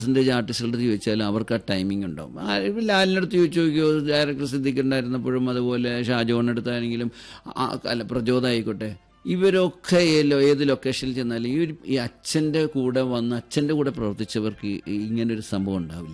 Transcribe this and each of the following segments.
Percentage ആർട്ടിസ്റ്റുകളുടെ ചോദിച്ചാലും അവർക്ക് ആ ടൈമിംഗ് ഉണ്ടാവും ആ, ഇപ്പം ലാലിൻ്റെ അടുത്ത് ചോദിച്ചു നോക്കിയോ ഡയറക്ടർ സിദ്ദിഖുണ്ടായിരുന്നപ്പോഴും അതുപോലെ ഷാജോണിൻ്റെ അടുത്താണെങ്കിലും ആ, അല്ല പ്രചോദ ആയിക്കോട്ടെ ഇവരൊക്കെ ഏലോ ഏത് ലൊക്കേഷനിൽ ചെന്നാലും ഈ ഒരു ഈ അച്ഛൻ്റെ കൂടെ വന്ന് അച്ഛൻ്റെ കൂടെ പ്രവർത്തിച്ചവർക്ക് ഈ- ഈ ഇങ്ങനൊരു സംഭവം ഉണ്ടാവില്ല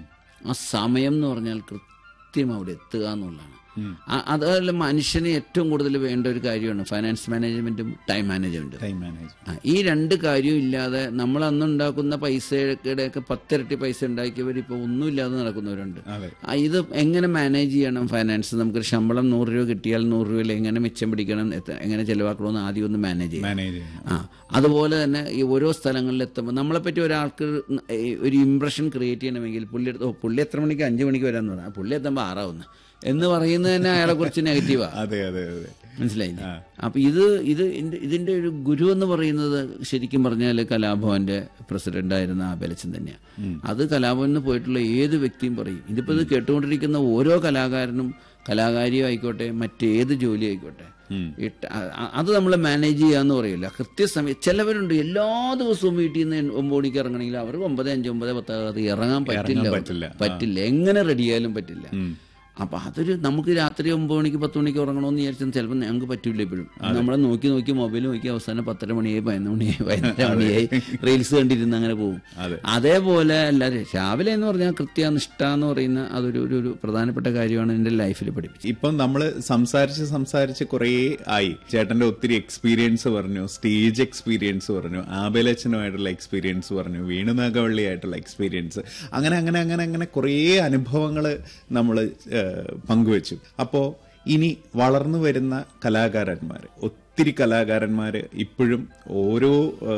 ആ സമയം എന്ന് പറഞ്ഞാൽ കൃത്യം അവിടെ എത്തുക എന്നുള്ളതാണ് ആ- അതല്ല മനുഷ്യന് ഏറ്റവും കൂടുതൽ വേണ്ട ഒരു കാര്യമാണ് ഫൈനാൻസ് മാനേജ്മെന്റും ടൈം മാനേജ്മെന്റും ടൈം മാനേജ്മെന്റ് ആ, ഈ രണ്ട് കാര്യവും ഇല്ലാതെ നമ്മൾ അന്ന് ഉണ്ടാക്കുന്ന പൈസയുടെ ഒക്കെ പത്തിരട്ടി പൈസ ഉണ്ടാക്കിയവർ ഇപ്പോൾ ഒന്നുമില്ലാതെ നടക്കുന്നവരുണ്ട് അതെ ആ, ഇത് എങ്ങനെ മാനേജ് ചെയ്യണം ഫൈനാൻസ് നമുക്കൊരു ശമ്പളം നൂറ് രൂപ കിട്ടിയാൽ നൂറ് രൂപയിൽ എങ്ങനെ മിച്ചം പിടിക്കണം എത്ര- എങ്ങനെ ചെലവാക്കണമെന്ന് ആദ്യം ഒന്ന് മാനേജ് ചെയ്യണം മാനേജ് ചെയ്യണം ആ അതുപോലെ തന്നെ ഈ ഓരോ സ്ഥലങ്ങളിൽ എത്തുമ്പോൾ നമ്മളെപ്പറ്റി ഒരാൾക്ക് ഈ ഒരു ഇമ്പ്രഷൻ ക്രിയേറ്റ് ചെയ്യണമെങ്കിൽ പുള്ളി എടുത്ത്, ഓ പുള്ളി എത്ര മണിക്ക് അഞ്ച് മണിക്ക് വരാന്ന് പറയാം പുള്ളി എത്തുമ്പോൾ ആറാവുന്ന എന്ന് പറയുന്നത് തന്നെ അയാളെ കുറിച്ച് നെഗറ്റീവാ അതെ അതെ അതെ മനസ്സിലായില്ലേ അപ്പൊ ഇത് ഇത് ഇതിന്റെ- ഇതിന്റെ ഒരു ഗുരു എന്ന് പറയുന്നത് ശരിക്കും പറഞ്ഞാൽ കലാഭവന്റെ പ്രസിഡന്റ് ആയിരുന്ന ആബലച്ചൻ തന്നെയാണ് അത് കലാഭവനിൽ പോയിട്ടുള്ള ഏത് വ്യക്തിയും പറയും ഇതിപ്പോ ഇത് കേട്ടുകൊണ്ടിരിക്കുന്ന ഓരോ കലാകാരനും കലാകാരിയോ ആയിക്കോട്ടെ മറ്റേത് ജോലി ആയിക്കോട്ടെ ഇട്ട- അ- അ- അത് നമ്മൾ മാനേജ് ചെയ്യാന്ന് പറയില്ല കൃത്യസമയം ചിലവരുണ്ട് എല്ലാ ദിവസവും വീട്ടിൽ നിന്ന് ഒമ്പത് മണിക്ക് ഇറങ്ങണമെങ്കിൽ അവർക്ക് ഒമ്പത് അഞ്ച് ഒമ്പത് പത്താകാതെ ഇറങ്ങാൻ പറ്റില്ല അവർക്ക്. പറ്റില്ല. പറ്റില്ല എങ്ങനെ റെഡിയായാലും പറ്റില്ല അപ്പൊ അതൊരു നമുക്ക് രാത്രി ഒമ്പത് മണിക്ക് പത്ത് മണിക്ക് ഉറങ്ങണമെന്ന് വിചാരിച്ചാൽ ചിലപ്പോൾ ഞങ്ങൾക്ക് പറ്റില്ല ഇപ്പോഴും നമ്മളെ നോക്കി നോക്കി മൊബൈൽ നോക്കി അവസാനം പത്തര മണിയായി പതിനൊന്ന് മണിയായി പതിനൊന്നര മണിയായി റീൽസ് കണ്ടിരുന്ന് അങ്ങനെ പോകും അതെ. അതേപോലെ എല്ലാവരും രാവിലെ എന്ന് പറഞ്ഞാൽ കൃത്യനിഷ്ഠ എന്ന് പറയുന്ന അതൊരു ഒരു ഒരു പ്രധാനപ്പെട്ട കാര്യമാണ് എൻ്റെ ലൈഫിൽ പഠിപ്പിച്ചത് ഇപ്പം നമ്മൾ സംസാരിച്ച് സംസാരിച്ച് കുറേ ആയി ചേട്ടന്റെ ഒത്തിരി എക്സ്പീരിയൻസ് പറഞ്ഞു സ്റ്റേജ് എക്സ്പീരിയൻസ് പറഞ്ഞു ആബേലച്ചനുമായിട്ടുള്ള എക്സ്പീരിയൻസ് പറഞ്ഞു വേണുനാഗവള്ളിയായിട്ടുള്ള എക്സ്പീരിയൻസ് അങ്ങനെ അങ്ങനെ അങ്ങനെ അങ്ങനെ കുറേ അനുഭവങ്ങൾ നമ്മൾ പങ്കുവച്ചു അപ്പോൾ ഇനി വളർന്നു വരുന്ന കലാകാരന്മാർ ഒത്തിരി കലാകാരന്മാർ ഇപ്പോഴും ഓരോ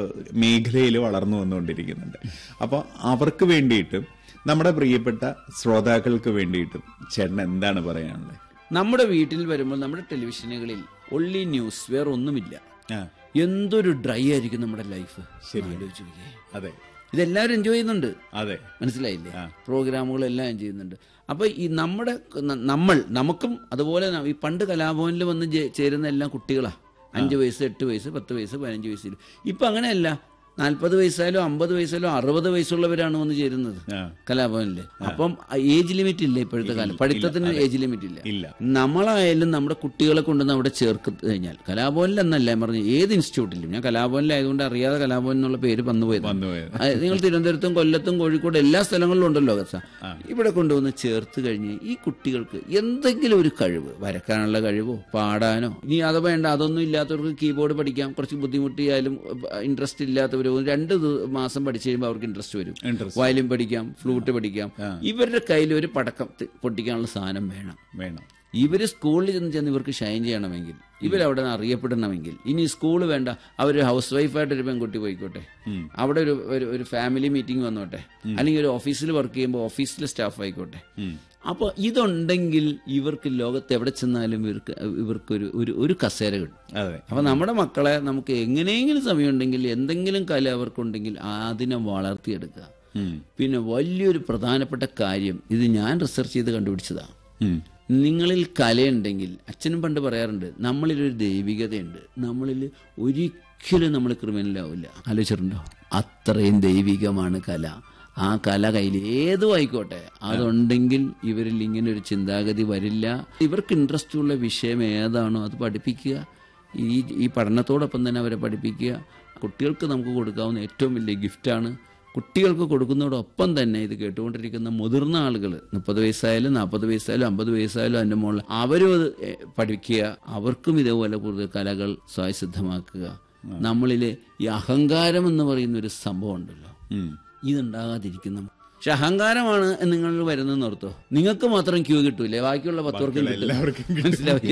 മേഖലയിൽ വളർന്നു വന്നുകൊണ്ടിരിക്കുന്നുണ്ട് അപ്പോൾ അവർക്ക് വേണ്ടിയിട്ടും നമ്മുടെ പ്രിയപ്പെട്ട ശ്രോതാക്കൾക്ക് വേണ്ടിയിട്ടും ചേട്ടൻ എന്താണ് പറയാനുള്ളത് നമ്മുടെ വീട്ടിൽ വരുമ്പോൾ നമ്മുടെ ടെലിവിഷനുകളിൽ ഒള്ളി ന്യൂസ് വേറെ ഒന്നുമില്ല ആ എന്തൊരു ഡ്രൈ ആയിരിക്കും നമ്മുടെ ലൈഫ് ശരി ആലോചിച്ച് നോക്കിയേ അതെ ഇതെല്ലാവരും എൻജോയ് ചെയ്യുന്നുണ്ട് അതെ മനസ്സിലായില്ലേ പ്രോഗ്രാമുകളെല്ലാം ഞാൻ ചെയ്യുന്നുണ്ട് അപ്പൊ ഈ നമ്മുടെ ന- നമ്മൾ നമുക്കും അതുപോലെ ന- ഈ പണ്ട് കലാഭവനിൽ വന്ന് ജെ- ചേരുന്ന എല്ലാം കുട്ടികളാ അഞ്ച് വയസ്സ് എട്ട് വയസ്സ് പത്ത് വയസ്സ് പതിനഞ്ച് വയസ്സിൽ ഇപ്പൊ അങ്ങനെയല്ല നാൽപ്പത് വയസ്സായാലും അമ്പത് വയസ്സായാലും അറുപത് വയസ്സുള്ളവരാണ് വന്ന് ചേരുന്നത് ആ. കലാഭവനില് അപ്പം ഏജ് ലിമിറ്റ് ഇല്ല ഇപ്പോഴത്തെ കാലം പഠിത്തത്തിന് ഏജ് ലിമിറ്റ് ഇല്ല ഇല്ല നമ്മളായാലും നമ്മുടെ കുട്ടികളെ കൊണ്ടുവന്ന് അവിടെ ചേർക്ക് കഴിഞ്ഞാൽ കലാഭവനിൽ എന്നല്ല ഞാൻ പറഞ്ഞു ഏത് ഇൻസ്റ്റിറ്റ്യൂട്ടിലും ഞാൻ കലാഭവനിലായതുകൊണ്ട് അറിയാതെ കലാഭവൻ എന്നുള്ള പേര് വന്നുപോയത് വന്നുപോയത് ആ, നിങ്ങൾ തിരുവനന്തപുരത്തും കൊല്ലത്തും കോഴിക്കോട് എല്ലാ സ്ഥലങ്ങളിലും ഉണ്ടല്ലോ കസ ഇവിടെ കൊണ്ടുവന്ന് ചേർത്ത് കഴിഞ്ഞ് ഈ കുട്ടികൾക്ക് എന്തെങ്കിലും ഒരു കഴിവ് വരക്കാനുള്ള കഴിവോ പാടാനോ ഇനി അത് വേണ്ട അതൊന്നും ഇല്ലാത്തവർക്ക് കീബോർഡ് പഠിക്കാം കുറച്ച് ബുദ്ധിമുട്ടിയാലും ഇൻട്രസ്റ്റ് ഇല്ലാത്തവർ രണ്ട് ദി- മാസം പഠിച്ചു കഴിയുമ്പോൾ അവർക്ക് ഇൻട്രസ്റ്റ് വരും ഇൻട്രസ്റ്റ് വയലിൻ പഠിക്കാം ഫ്ലൂട്ട് പഠിക്കാം ഇവരുടെ കയ്യിൽ ഒരു പടക്കം തി- പൊട്ടിക്കാനുള്ള സാധനം വേണം വേണം ഇവര് സ്കൂളിൽ ചെന്ന് ചെന്ന് ഇവർക്ക് ഷൈൻ ചെയ്യണമെങ്കിൽ ഇവരവിടെ നിന്ന് അറിയപ്പെടണമെങ്കിൽ ഇനി സ്കൂൾ വേണ്ട അവർ ഹൗസ് വൈഫായിട്ട് ഒരു പെൺകുട്ടി പോയിക്കോട്ടെ അവിടെ ഒരു ഒരു- ഒരു ഫാമിലി മീറ്റിംഗ് വന്നോട്ടെ അല്ലെങ്കിൽ ഒരു ഓഫീസിൽ വർക്ക് ചെയ്യുമ്പോൾ ഓഫീസിലെ സ്റ്റാഫ് ആയിക്കോട്ടെ അപ്പോൾ ഇതുണ്ടെങ്കിൽ ഇവർക്ക് ലോകത്ത് എവിടെ ചെന്നാലും ഇവർക്ക് ഇവർക്കൊരു ഒരു ഒരു കസേര കിട്ടും അതെ അപ്പൊ നമ്മുടെ മക്കളെ നമുക്ക് എങ്ങനെയെങ്കിലും സമയമുണ്ടെങ്കിൽ എന്തെങ്കിലും കല അവർക്കുണ്ടെങ്കിൽ അതിനെ വളർത്തിയെടുക്കുക ഉം. പിന്നെ വലിയൊരു പ്രധാനപ്പെട്ട കാര്യം ഇത് ഞാൻ റിസർച്ച് ചെയ്ത് കണ്ടുപിടിച്ചതാണ് ഉം. നിങ്ങളിൽ കലയുണ്ടെങ്കിൽ അച്ഛനും പണ്ട് പറയാറുണ്ട് നമ്മളിലൊരു ദൈവികതയുണ്ട് നമ്മളിൽ ഒരിക്കലും നമ്മൾ ക്രിമിനലാവില്ല ആലോചിച്ചിട്ടുണ്ടോ അത്രയും ദൈവികമാണ് കല ആ കല കയ്യിൽ ഏതും ആയിക്കോട്ടെ അതുണ്ടെങ്കിൽ ഇവരിൽ ഇങ്ങനെ ഒരു ചിന്താഗതി വരില്ല ഇവർക്ക് ഇൻട്രസ്റ്റ് ഉള്ള വിഷയം ഏതാണോ അത് പഠിപ്പിക്കുക ഈ ഈ പഠനത്തോടൊപ്പം തന്നെ അവരെ പഠിപ്പിക്കുക കുട്ടികൾക്ക് നമുക്ക് കൊടുക്കാവുന്ന ഏറ്റവും വലിയ ഗിഫ്റ്റാണ് കുട്ടികൾക്ക് കൊടുക്കുന്നതോടൊപ്പം തന്നെ ഇത് കേട്ടുകൊണ്ടിരിക്കുന്ന മുതിർന്ന ആളുകൾ മുപ്പത് വയസ്സായാലും നാൽപ്പത് വയസ്സായാലും അമ്പത് വയസ്സായാലും അതിൻ്റെ മുകളിൽ അവരും അത് എ, പഠിക്കുക അവർക്കും ഇതേപോലെ കൂടുതൽ കലകൾ സ്വയസിദ്ധമാക്കുക നമ്മളിലെ ഈ അഹങ്കാരം എന്ന് പറയുന്ന ഒരു സംഭവം ഉണ്ടല്ലോ ഉം. ഇതുണ്ടാകാതിരിക്കുന്ന പക്ഷെ അഹങ്കാരമാണ് നിങ്ങൾ വരുന്നത് ഓർത്തോ നിങ്ങൾക്ക് മാത്രം ക്യൂ കിട്ടൂലേ ബാക്കിയുള്ള പത്ത് പേർക്കും എല്ലാവർക്കും കിട്ടും മനസ്സിലായി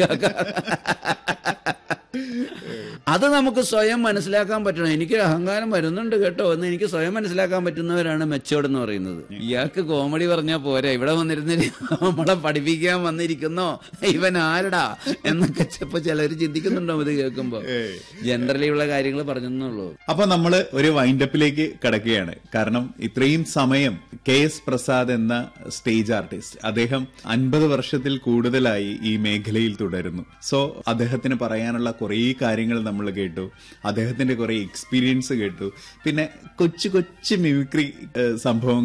അത് നമുക്ക് സ്വയം മനസ്സിലാക്കാൻ പറ്റണം എനിക്ക് അഹങ്കാരം വരുന്നുണ്ട് കേട്ടോ എന്ന് എനിക്ക് സ്വയം മനസ്സിലാക്കാൻ പറ്റുന്നവരാണ് മെച്ചോർഡ് എന്ന് പറയുന്നത് ഇയാൾക്ക് കോമഡി പറഞ്ഞാൽ പോരാ ഇവിടെ വന്നിരുന്നിട്ട് നമ്മളെ പഠിപ്പിക്കാൻ വന്നിരിക്കുന്നോ ഇവൻ ആരടാ എന്നൊക്കെ ഇപ്പൊ ചിലർ ചിന്തിക്കുന്നുണ്ടോ ഇത് കേൾക്കുമ്പോ ജനറലി ഉള്ള കാര്യങ്ങൾ പറഞ്ഞെന്നുള്ളൂ അപ്പൊ നമ്മള് ഒരു വൈൻഡപ്പിലേക്ക് കടക്കുകയാണ് കാരണം ഇത്രയും സമയം കെ എസ് പ്രസാദ് എന്ന സ്റ്റേജ് ആർട്ടിസ്റ്റ് അദ്ദേഹം അൻപത് വർഷത്തിൽ കൂടുതലായി ഈ മേഖലയിൽ തുടരുന്നു സോ അദ്ദേഹത്തിന് പറയാനുള്ള കുറേ കാര്യങ്ങൾ നമ്മൾ കേട്ടു അദ്ദേഹത്തിന്റെ കുറെ എക്സ്പീരിയൻസ് കേട്ടു പിന്നെ കൊച്ചു കൊച്ചു മിമിക്രി സംഭവങ്ങൾ